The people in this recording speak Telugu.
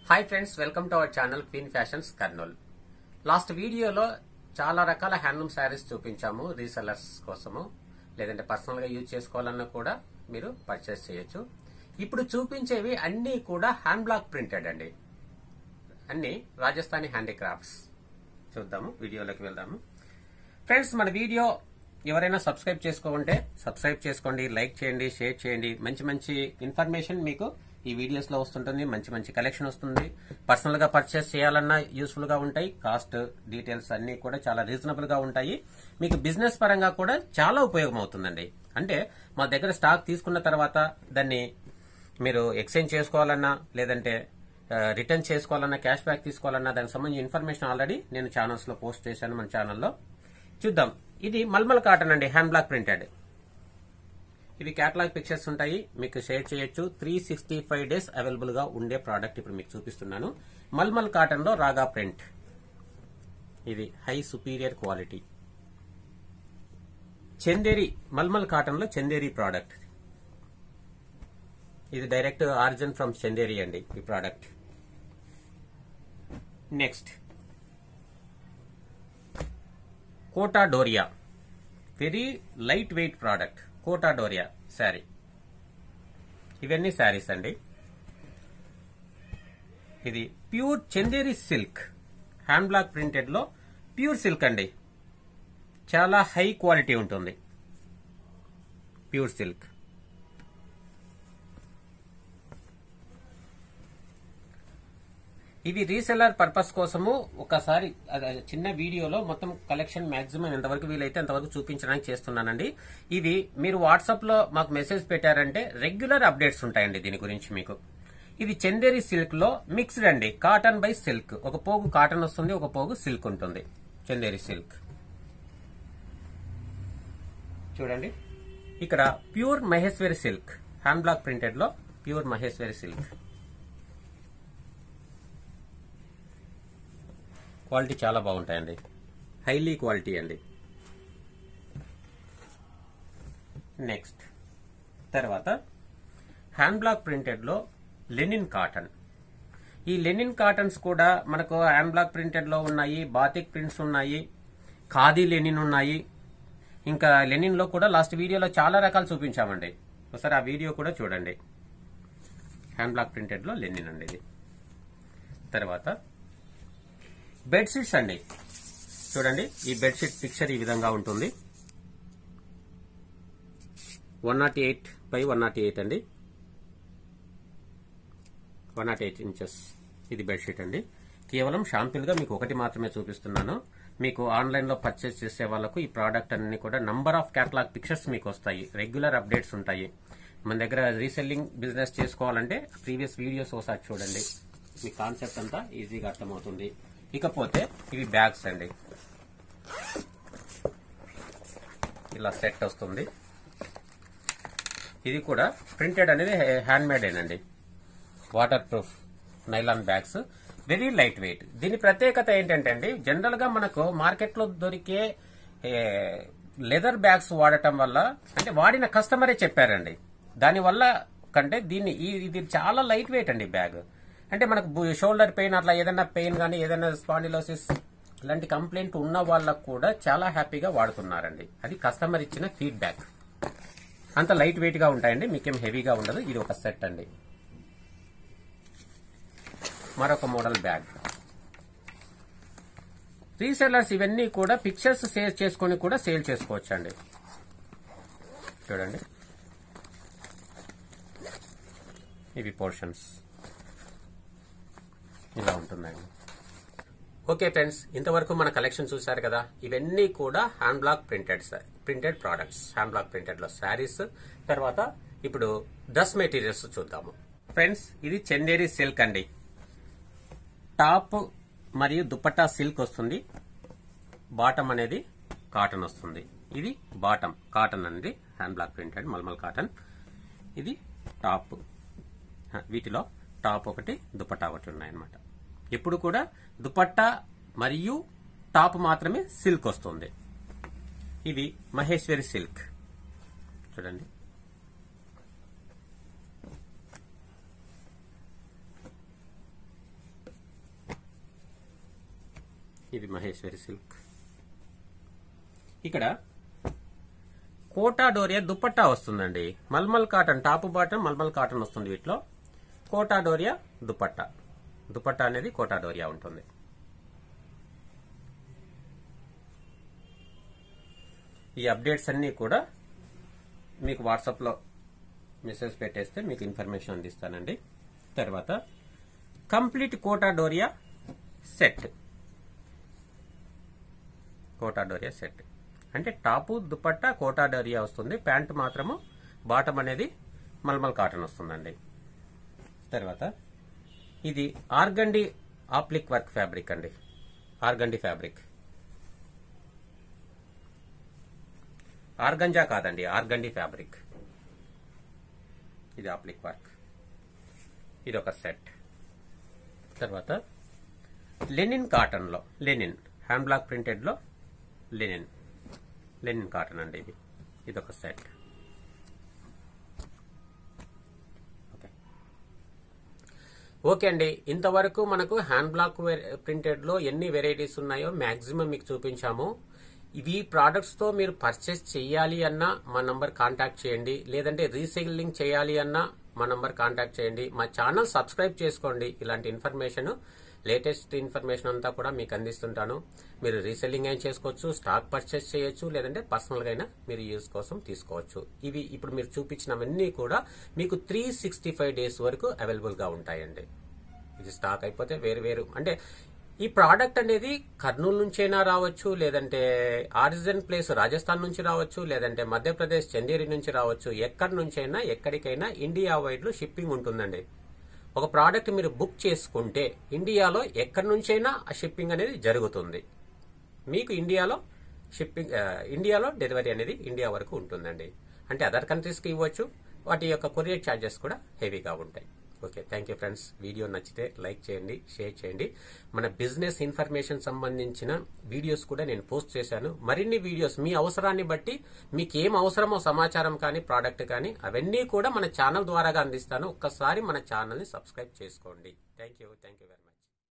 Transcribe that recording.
hi friends welcome to our channel Queen Fashions Kurnool last వీడియోలో చాలా రకాల హ్యాండ్లూమ్ శారీస్ చూపించాము రీసెలర్స్ కోసము లేదంటే పర్సనల్ గా యూజ్ చేసుకోవాలన్నా కూడా మీరు పర్చేస్ చేయొచ్చు ఇప్పుడు చూపించేవి అన్నీ కూడా హ్యాండ్ బ్లాక్ ప్రింటెడ్ అండి అన్ని రాజస్థానీ హ్యాండీక్రాఫ్ట్స్ చూద్దాము వీడియోలోకి వెళ్దాము ఫ్రెండ్స్ మన వీడియో ఎవరైనా సబ్స్క్రైబ్ చేసుకోకుంటే సబ్స్క్రైబ్ చేసుకోండి లైక్ చేయండి షేర్ చేయండి మంచి మంచి ఇన్ఫర్మేషన్ మీకు ఈ వీడియోస్ లో వస్తుంటుంది మంచి మంచి కలెక్షన్ వస్తుంది పర్సనల్ గా పర్చేస్ చేయాలన్నా యూస్ఫుల్ గా ఉంటాయి కాస్ట్ డీటెయిల్స్ అన్ని కూడా చాలా రీజనబుల్ గా ఉంటాయి మీకు బిజినెస్ పరంగా కూడా చాలా ఉపయోగం అవుతుందండి అంటే మా దగ్గర స్టాక్ తీసుకున్న తర్వాత దాన్ని మీరు ఎక్స్చేంజ్ చేసుకోవాలన్నా లేదంటే రిటర్న్ చేసుకోవాలన్నా క్యాష్ బ్యాక్ తీసుకోవాలన్నా దానికి సంబంధించిన ఇన్ఫర్మేషన్ ఆల్రెడీ నేను ఛానల్స్ లో పోస్ట్ చేశాను మన ఛానల్లో చూద్దాం ఇది మల్మల్ కాటన్ అండి హ్యాండ్ బ్లాక్ ప్రింటెడ్ ఇవి క్యాటలాగ్ పిక్చర్స్ ఉంటాయి మీకు షేర్ చేయొచ్చు three sixty five days available గా ఉండే ప్రోడక్ట్ ఇప్పుడు మీకు చూపిస్తున్నాను మల్మల్ కాటన్ లో రాగా ప్రింట్ ఇది high superior quality Chanderi mulmul cotton లో చందేరి ప్రోడక్ట్ ఇది డైరెక్ట్ ఆరిజిన్ ఫ్రమ్ చందేరి అండి ఈ product next Kota Doria very lightweight product Kota Doria sari ఇవన్నీ శారీస్ అండి ఇది pure Chanderi silk hand block printed లో ప్యూర్ సిల్క్ అండి చాలా హై క్వాలిటీ ఉంటుంది ప్యూర్ సిల్క్ ఇవి రీసెల్లర్ పర్పస్ కోసము ఒకసారి అద- చిన్న వీడియోలో మొత్తం కలెక్షన్ మాక్సిమం ఎంతవరకు వీలైతే అంతవరకు చూపించడానికి చేస్తున్నానండి ఇవి మీరు వాట్సాప్ లో మాకు మెసేజ్ పెట్టారంటే రెగ్యులర్ అప్డేట్స్ ఉంటాయండి దీని గురించి మీకు ఇది చందేరి సిల్క్ లో మిక్స్డ్ అండి కాటన్ బై సిల్క్ ఒక పోగు కాటన్ వస్తుంది ఒక పోగు సిల్క్ ఉంటుంది చందేరి సిల్క్ చూడండి ఇక్కడ pure Maheshwari silk hand block printed లో ప్యూర్ మహేశ్వరి సిల్క్ క్వాలిటీ చాలా బాగుంటాయండి హైలీ క్వాలిటీ అండి నెక్స్ట్ తర్వాత హ్యాండ్ బ్లాక్ ప్రింటెడ్ లో లెనిన్ కాటన్ ఈ లెనిన్ కాటన్స్ కూడా మనకు హ్యాండ్ బ్లాక్ ప్రింటెడ్ లో ఉన్నాయి బాతిక్ ప్రింట్స్ ఉన్నాయి ఖాదీ లెనిన్ ఉన్నాయి ఇంకా లెనిన్ లో కూడా లాస్ట్ వీడియోలో చాలా రకాలు చూపించామండి ఒకసారి ఆ వీడియో కూడా చూడండి హ్యాండ్ బ్లాక్ ప్రింటెడ్ లో లెనిన్ అండి ఇది తర్వాత బెడ్షీట్స్ అండి చూడండి ఈ బెడ్షీట్ పిక్చర్ ఈ విధంగా ఉంటుంది one nought eight by one nought eight అండి వన్ నాట్ ఎయిట్ ఇంచెస్ ఇది బెడ్షీట్ అండి కేవలం షాంపిల్ గా మీకు ఒకటి మాత్రమే చూపిస్తున్నాను మీకు ఆన్లైన్ లో పర్చేస్ చేసే వాళ్ళకు ఈ ప్రోడక్ట్ అన్ని కూడా నంబర్ ఆఫ్ క్యాటలాగ్ పిక్చర్స్ మీకు వస్తాయి రెగ్యులర్ అప్డేట్స్ ఉంటాయి మన దగ్గర రీసెల్లింగ్ బిజినెస్ చేసుకోవాలంటే ప్రీవియస్ వీడియోస్ ఒకసారి చూడండి మీ కాన్సెప్ట్ అంతా ఈజీగా అర్థమవుతుంది ఇకపోతే ఇవి బ్యాగ్స్ అండి ఇలా సెట్ వస్తుంది ఇది కూడా ప్రింటెడ్ అనేది హ్యాండ్ మేడ్ ఏనండి waterproof nylon bags very lightweight దీని ప్రత్యేకత ఏంటంటే అండి జనరల్ గా మనకు మార్కెట్ లో దొరికే లెదర్ బ్యాగ్స్ వాడటం వల్ల అంటే వాడిన కస్టమరే చెప్పారండి దాని వల్ల కంటే దీన్ని ఈ- ఇది చాలా లైట్ వెయిట్ అండి బ్యాగ్ అంటే మనకు షోల్డర్ పెయిన్ అట్లా ఏదైనా పెయిన్ కానీ ఏదైనా స్పాండిలోసిస్ ఇలాంటి కంప్లైంట్ ఉన్న వాళ్ళకు కూడా చాలా హ్యాపీగా వాడుతున్నారండి అది కస్టమర్ ఇచ్చిన ఫీడ్బ్యాక్ అంత లైట్ వెయిట్ గా ఉంటాయండి మీకేం హెవీగా ఉండదు ఇది ఒక సెట్ అండి మరొక మోడల్ బ్యాగ్ రీసెల్లర్స్ ఇవన్నీ కూడా పిక్చర్స్ సేవ్ చేసుకొని కూడా సేల్ చేసుకోవచ్చు అండి చూడండి ఇవి పోర్షన్స్ ఇలా ఉంటుందండి ఓకే ఫ్రెండ్స్ ఇంతవరకు మన కలెక్షన్ చూశారు కదా ఇవన్నీ కూడా hand block printed printed products hand block printed లో శారీస్ తర్వాత ఇప్పుడు డ్రెస్ మెటీరియల్స్ చూద్దాము ఫ్రెండ్స్ ఇది చందేరి సిల్క్ అండి టాప్ మరియు దుపట్టా సిల్క్ వస్తుంది బాటమ్ అనేది కాటన్ వస్తుంది ఇది బాటమ్ కాటన్ అనేది hand block printed mulmul cotton ఇది టాప్ హ, వీటిలో టాప్ ఒకటి దుపట్టా ఒకటి ఉన్నాయన్నమాట ఎప్పుడు కూడా దుపట్టా మరియు టాప్ మాత్రమే సిల్క్ వస్తుంది ఇది మహేశ్వరి సిల్క్ చూడండి ఇది మహేశ్వరి సిల్క్ ఇక్కడ కోటా డోరియా దుపట్టా వస్తుందండి mulmul cotton top bottom mulmul cotton వస్తుంది వీటిలో కోటా డోరియా దుపట్టా దుపట్టా అనేది కోటా డోరియా ఉంటుంది ఈ అప్డేట్స్ అన్నీ కూడా మీకు వాట్సాప్లో మెసేజ్ పెట్టేస్తే మీకు ఇన్ఫర్మేషన్ అందిస్తానండి తర్వాత complete Kota Doria set Kota Doria set అంటే టాపు దుపట్టా కోటా డోరియా వస్తుంది ప్యాంట్ మాత్రము బాటమ్ అనేది మల్మల్ కాటన్ వస్తుందండి తర్వాత ఇది ఆర్గండి ఆప్లిక్ వర్క్ ఫ్యాబ్రిక్ అండి ఆర్గండి ఫ్యాబ్రిక్ ఆర్గంజా కాదండి ఆర్గండి ఫ్యాబ్రిక్ ఇది ఆప్లిక్ వర్క్ ఇది ఒక సెట్ తర్వాత లెనిన్ కాటన్లో లెనిన్ హ్యాండ్ బ్లాక్ ప్రింటెడ్లో లెనిన్ లెనిన్ కాటన్ అండి ఇది ఇది ఒక సెట్ ఓకే ఓకే అండి ఇంతవరకు మనకు హ్యాండ్ బ్లాక్ ప్రింటెడ్ లో ఎన్ని వెరైటీస్ ఉన్నాయో మాక్సిమం మీకు చూపించాము ఇవి ప్రోడక్ట్స్ తో మీరు పర్చేస్ చేయాలి అన్నా మా నంబర్ కాంటాక్ట్ చేయండి లేదంటే రీసెల్లింగ్ చేయాలి అన్నా మా నంబర్ కాంటాక్ట్ చేయండి మా ఛానల్ సబ్స్క్రైబ్ చేసుకోండి ఇలాంటి ఇన్ఫర్మేషన్ లేటెస్ట్ ఇన్ఫర్మేషన్ అంతా కూడా మీకు అందిస్తుంటాను మీరు రీసెల్లింగ్ అయినా చేసుకోవచ్చు స్టాక్ పర్చేస్ చేయొచ్చు లేదంటే పర్సనల్ గా అయినా మీరు యూజ్ కోసం తీసుకోవచ్చు ఇవి ఇప్పుడు మీరు చూపించినవన్నీ కూడా మీకు త్రీ సిక్స్టీ ఫైవ్ డేస్ వరకు అవైలబుల్ గా ఉంటాయండి ఇది స్టాక్ అయిపోతే వేరు వేరు అంటే ఈ ప్రోడక్ట్ అనేది కర్నూలు నుంచైనా రావచ్చు లేదంటే ఆరిజిన్ ప్లేస్ రాజస్థాన్ నుంచి రావచ్చు లేదంటే మధ్యప్రదేశ్ చందేరి నుంచి రావచ్చు ఎక్కడి నుంచైనా ఎక్కడికైనా ఇండియా వైడ్ లో షిప్పింగ్ ఉంటుందండి ఒక ప్రోడక్ట్ మీరు బుక్ చేసుకుంటే ఇండియాలో ఎక్కడి నుంచైనా ఆ షిప్పింగ్ అనేది జరుగుతుంది మీకు ఇండియాలో షిప్పింగ్ ఆ, ఇండియాలో డెలివరీ అనేది ఇండియా వరకు ఉంటుందండి అంటే అదర్ కంట్రీస్కి ఇవ్వచ్చు వాటి యొక్క కొరియర్ ఛార్జెస్ కూడా హెవీగా ఉంటాయి okay thank you friends video నచ్చితే లైక్ చేయండి షేర్ చేయండి మన బిజినెస్ ఇన్ఫర్మేషన్ సంబంధించిన వీడియోస్ కూడా నేను పోస్ట్ చేశాను మరిన్ని వీడియోస్ మీ అవసరాన్ని బట్టి మీకు ఏం అవసరమో సమాచారం కానీ ప్రోడక్ట్ కానీ అవన్నీ కూడా మన ఛానల్ ద్వారాగా అందిస్తాను ఒక్కసారి మన ఛానల్ని సబ్స్క్రైబ్ చేసుకోండి thank you thank you very much